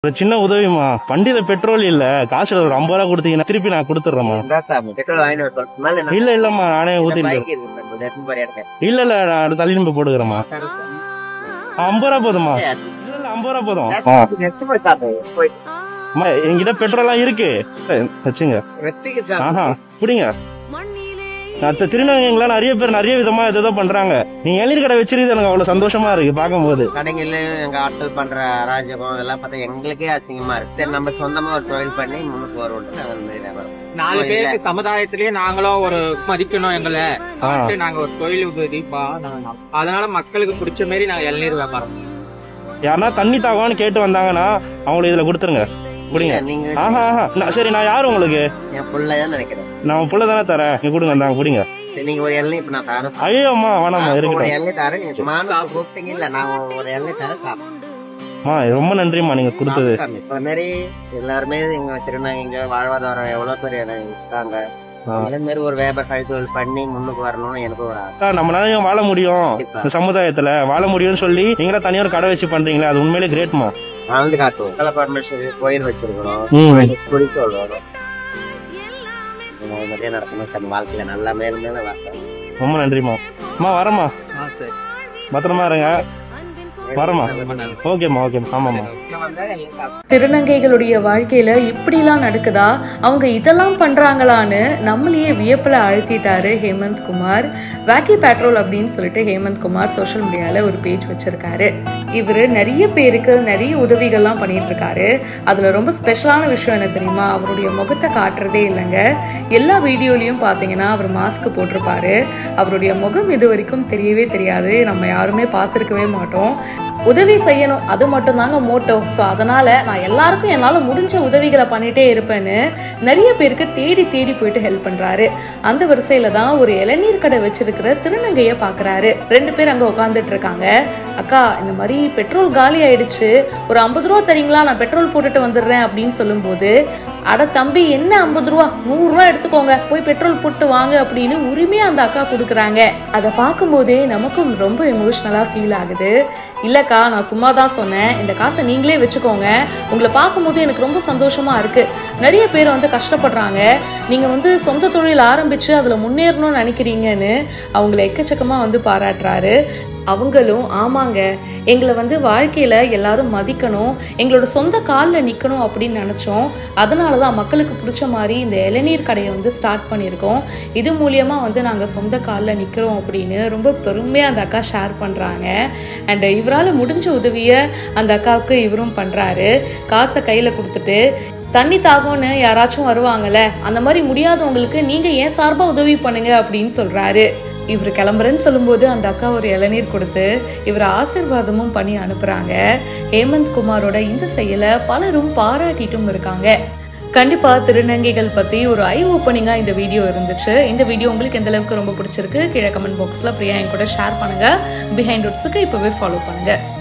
ஒரு சின்ன உதவிமா வண்டியில பெட்ரோல் இல்ல காசுல ஒரு ஐம்பது ரூபா கொடுத்தீங்கன்னா திருப்பி நான் கொடுத்துட்றேமா இந்தா சாமி பெட்ரோல் வாங்கிட்டு வர சொல்லு மேல என்ன இல்ல இல்லம்மா நானே ஊத்திட்டு பைக் இருக்கு நம்ம எடுத்துன்னு போறியா இருக்க இல்ல இல்ல நான் தள்ளி போய் போட்டுக்கிறேம்மா ஐம்பது ரூபா போதுமா இல்ல இல்ல ஐம்பது ரூபா போதும் ஆ. எடுத்து போய் சாப்பிடு போய் அம்மா, என்கிட்ட பெட்ரோல்லாம் இருக்கு வச்சுங்க வெத்திக்கு ஆஹா சாப்பிடு புடிங்க மத்த திருநங்கைங்களா நிறைய பேர் நிறைய விதமா ஏதோ பண்றாங்க நீங்க இளநீர் கடை வச்சிருக்கிறது எனக்கு அவ்வளவு சந்தோஷமா இருக்கு பார்க்கும்போது கடைகள்ல எங்க ஆட்கள் பண்ற அராஜகம் இதெல்லாம் பார்த்தா எங்களுக்கே அசிங்கமா இருக்கு சரி நம்ம சொந்தமா ஒரு தொழில் பண்ணி முன்னுக்கு வருவோம் நாங்க அந்த மாதிரி வியாபாரம் நாலு இல்ல. பேருக்கு சமுதாயத்திலேயே நாங்களும் ஒரு மதிக்கணும் எங்களை ஆ. பார்த்து நாங்க ஒரு தொழில் உதவிப்பா நாங்க- அதனால மக்களுக்கு பிடிச்ச மாதிரி நாங்க இளநீர் வியாபாரம் யாருன்னா தண்ணி தாகம்னு கேட்டு வந்தாங்கன்னா அவங்களுக்கு இதுல கொடுத்துருங்க குடிங்க நீங்க ஆஹா ஆஹா நான் சரி நான் யாரு உங்களுக்கு என் பிள்ளைதான் நினைக்கிறேன் நான் புள்ள தானே தரேன் நீங்க கொடுங்க இந்தாங்க குடிங்க சரி, நீங்க ஒரு இளநீ இப்ப நான் தரேன் சாப்பிடு. ஐயோ அம்மா வேணாம்மா அப்ப ஒரு இருக்கட்டும் இளநீ தரேன் நீங்க மானம் கூப்பிட்டீங்க இல்ல நான் ஒரு இளநீ தரேன் சாப்பிடு அம்மா ரொம்ப நன்றிம்மா நீங்க கொடுத்தது சாமி சொன்ன மாதிரி எல்லாருமே எங்க திருநாங்க இங்க வாழ்வாதாரம் எவ்வளவு பேர் எனக்கு இருக்காங்க ஆ. இதே மாதிரி ஒரு வியாபார கைத்தொழில் பண்ணி முன்னுக்கு வரணும்னு எனக்கு ஒரு ஆசை அக்கா, நம்மளால வாழ முடியும் கண்டிப்பா. இந்த சமுதாயத்துல வாழ முடியும்னு சொல்லி நீங்களா தனியா ஒரு கடை வச்சு பண்றீங்களே அது உண்மையிலே கிரேட்மா வாழ்ந்து காட்டுவோம் கல பரமேஸ்வரி கோயில் வச்சிருக்கிறோம் ம் குறிக்கோள் வரும் இந்த மாதிரியே நடக்கணும் தன் வாழ்க்கையில நல்லா மேலும் மேல வாசம் ரொம்ப நன்றிம்மா அம்மா வரமா சரி பத்திரமா இருங்க வரமா ரொம்ப நன்றி ஓகேம்மா ஓகே ஆமாம்மா வந்தா எல்லாம் சாப்பிட்டு திருநங்கைகளுடைய வாழ்க்கையில இப்படிலாம் நடக்குதா அவங்க இதெல்லாம் பண்றாங்களான்னு நம்மளையே வியப்புல அழுத்திட்டாரு ஹேமந்த் குமார் வேக்கி பேட்ரோல் அப்படின்னு சொல்லிட்டு ஹேமந்த் குமார் சோஷியல் மீடியால ஒரு பேஜ் வச்சிருக்காரு இவர் நிறைய பேருக்கு நிறைய உதவிகள்லாம் பண்ணிட்டு இருக்காரு அதுல ரொம்ப ஸ்பெஷலான விஷயம் என்ன தெரியுமா அவருடைய முகத்தை காட்டுறதே இல்லைங்க எல்லா வீடியோலையும் பார்த்தீங்கன்னா அவர் மாஸ்க் போட்டிருப்பாரு அவருடைய முகம் இது வரைக்கும் தெரியவே தெரியாது நம்ம யாருமே பார்த்துருக்கவே மாட்டோம் உதவி செய்யணும் அது மட்டும் தாங்க மோட்டோ ஸோ அதனால நான் எல்லாருக்கும் என்னால் முடிஞ்ச உதவிகளை பண்ணிட்டே இருப்பேன்னு நிறைய பேருக்கு தேடி தேடி போயிட்டு ஹெல்ப் பண்றாரு அந்த வரிசையில தான் ஒரு இளநீர் கடை வச்சிருக்கிற திருநங்கைய பாக்குறாரு ரெண்டு பேர் அங்க உட்காந்துட்டு இருக்காங்க அக்கா இந்த மாதிரி பெட்ரோல் காலி ஆயிடுச்சு ஒரு ஐம்பது ரூபா தரீங்களா நான் பெட்ரோல் போட்டுட்டு வந்துடுறேன் அப்படின்னு சொல்லும்போது அட தம்பி என்ன ஐம்பது ரூபா நூறு ரூபா எடுத்துக்கோங்க போய் பெட்ரோல் போட்டு வாங்க அப்படின்னு உரிமையா அந்த அக்கா கொடுக்குறாங்க அதை பார்க்கும்போதே நமக்கும் ரொம்ப எமோஷ்னலா ஃபீல் ஆகுது இல்லக்கா நான் சும்மா தான் சொன்னேன் இந்த காசை நீங்களே வச்சுக்கோங்க உங்களை பார்க்கும்போது எனக்கு ரொம்ப சந்தோஷமா இருக்கு நிறைய பேர் வந்து கஷ்டப்படுறாங்க நீங்க வந்து சொந்த தொழில் ஆரம்பிச்சு அதுல முன்னேறணும்னு நினைக்கிறீங்கன்னு அவங்கள எக்கச்சக்கமா வந்து பாராட்டுறாரு அவங்களும் ஆமாங்க எங்களை வந்து வாழ்க்கையில எல்லாரும் மதிக்கணும் எங்களோட சொந்த காலில் நிற்கணும் அப்படின்னு நினச்சோம் அதனால தான் மக்களுக்கு பிடிச்ச மாதிரி இந்த இளநீர் கடையை வந்து ஸ்டார்ட் பண்ணியிருக்கோம் இது மூலியமா வந்து நாங்கள் சொந்த காலில் நிற்கிறோம் அப்படின்னு ரொம்ப பெருமையாக அந்த அக்கா ஷேர் பண்ணுறாங்க அண்ட் இவரால் முடிஞ்ச உதவியை அந்த அக்காவுக்கு இவரும் பண்ணுறாரு காசை கையில் கொடுத்துட்டு தண்ணி தாகம்னு யாராச்சும் வருவாங்கல்ல அந்த மாதிரி முடியாதவங்களுக்கு நீங்கள் ஏன் சார்பாக உதவி பண்ணுங்க அப்படின்னு சொல்கிறாரு இவர் கிளம்புறேன்னு சொல்லும்போது அந்த அக்கா ஒரு இளநீர் கொடுத்து இவர் ஆசிர்வாதமும் பண்ணி அனுப்புகிறாங்க ஹேமந்த் குமாரோட இந்த செயலை பலரும் பாராட்டிட்டும் இருக்காங்க கண்டிப்பா திருநங்கைகள் பத்தி ஒரு ஐ ஓப்பனிங்கா இந்த வீடியோ இருந்துச்சு இந்த வீடியோ உங்களுக்கு எந்த அளவுக்கு ரொம்ப பிடிச்சிருக்கு கீழே கமெண்ட் பாக்ஸ்ல பிரியா என் கூட ஷேர் பண்ணுங்க பிஹைண்ட் ரூட்ஸுக்கு இப்பவே ஃபாலோ பண்ணுங்க